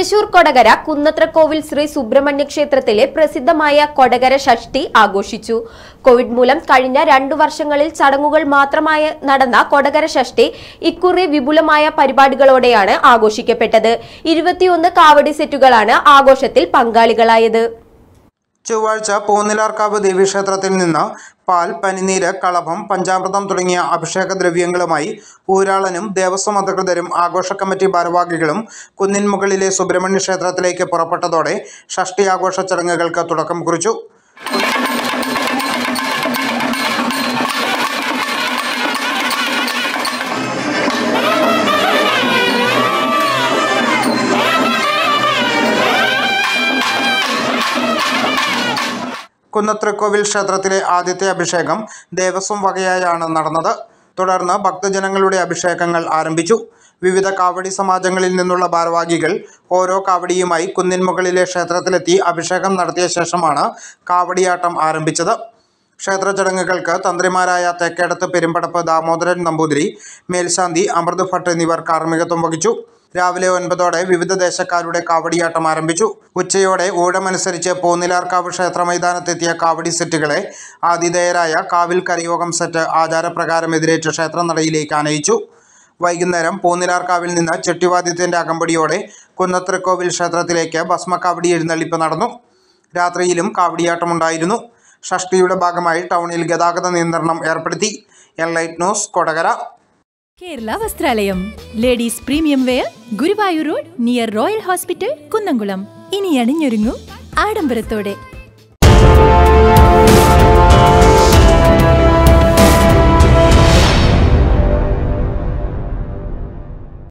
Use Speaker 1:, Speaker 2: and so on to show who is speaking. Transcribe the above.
Speaker 1: തൃശൂർ കൊടകര കുന്നത്രക്കോവിൽ ശ്രീ സുബ്രഹ്മണ്യ ക്ഷേത്രത്തിലെ പ്രസിദ്ധമായ കൊടകര ഷഷ്ടി ആഘോഷിച്ചു കോവിഡ് മൂലം കഴിഞ്ഞ രണ്ടു വർഷങ്ങളിൽ ചടങ്ങുകൾ മാത്രമായി നടന്ന കൊടകര ഷഷ്ടി ഇക്കുറി വിപുലമായ പരിപാടികളോടെയാണ് ആഘോഷിക്കപ്പെട്ടത് ഇരുപത്തിയൊന്ന് കാവടി സെറ്റുകളാണ് ആഘോഷത്തിൽ പങ്കാളികളായത്
Speaker 2: ചൊവ്വാഴ്ച പൂനിലാർക്കാവ് ദേവീക്ഷേത്രത്തിൽ നിന്ന് പാൽ പനിനീര് കളഭം പഞ്ചാമൃതം തുടങ്ങിയ അഭിഷേക ദ്രവ്യങ്ങളുമായി ഊരാളനും ദേവസ്വം അധികൃതരും ആഘോഷ കമ്മിറ്റി ഭാരവാഹികളും കുന്നിൻ മുകളിലെ സുബ്രഹ്മണ്യ ക്ഷേത്രത്തിലേക്ക് പുറപ്പെട്ടതോടെ ഷഷ്ടി ആഘോഷ ചടങ്ങുകൾക്ക് തുടക്കം കുറിച്ചു കുന്നത്രക്കോവിൽ ക്ഷേത്രത്തിലെ ആദ്യത്തെ അഭിഷേകം ദേവസ്വം വകയായാണ് നടന്നത് തുടർന്ന് ഭക്തജനങ്ങളുടെ അഭിഷേകങ്ങൾ ആരംഭിച്ചു വിവിധ കാവടി സമാജങ്ങളിൽ നിന്നുള്ള ഭാരവാഹികൾ ഓരോ കാവടിയുമായി കുന്നിൻ മുകളിലെ ക്ഷേത്രത്തിലെത്തി അഭിഷേകം നടത്തിയ ശേഷമാണ് കാവടിയാട്ടം ആരംഭിച്ചത് ക്ഷേത്ര ചടങ്ങുകൾക്ക് തന്ത്രിമാരായ തെക്കേടത്ത് പെരുമ്പടപ്പ് ദാമോദരൻ നമ്പൂതിരി മേൽശാന്തി അമൃത് ഭട്ട് എന്നിവർ കാർമ്മികത്വം വഹിച്ചു രാവിലെ ഒൻപതോടെ വിവിധ ദേശക്കാരുടെ കാവടിയാട്ടം ആരംഭിച്ചു ഉച്ചയോടെ ഊഴമനുസരിച്ച് പൂനിലാർക്കാവ് ക്ഷേത്ര മൈതാനത്തെത്തിയ കാവടി സെറ്റുകളെ ആതിഥേയരായ കാവിൽ കരയോഗം സെറ്റ് ആചാരപ്രകാരം എതിരേറ്റ് ക്ഷേത്രനടയിലേക്ക് ആനയിച്ചു വൈകുന്നേരം പൂനിലാർക്കാവിൽ നിന്ന് ചെട്ടിവാദ്യത്തിൻ്റെ അകമ്പടിയോടെ കുന്നത്രക്കോവിൽ ക്ഷേത്രത്തിലേക്ക് ഭസ്മക്കാവടി എഴുന്നള്ളിപ്പ് നടന്നു രാത്രിയിലും കാവടിയാട്ടമുണ്ടായിരുന്നു ഷഷ്ടിയുടെ ഭാഗമായി ടൗണിൽ ഗതാഗത നിയന്ത്രണം ഏർപ്പെടുത്തി enlight news Kodakara
Speaker 3: Kerala Vasthralayam ladies premium wear Guruvayur road near royal hospital Kunnamkulam ഇനി അണിഞ്ഞൊരുങ്ങൂ ആഡംബരത്തോടെ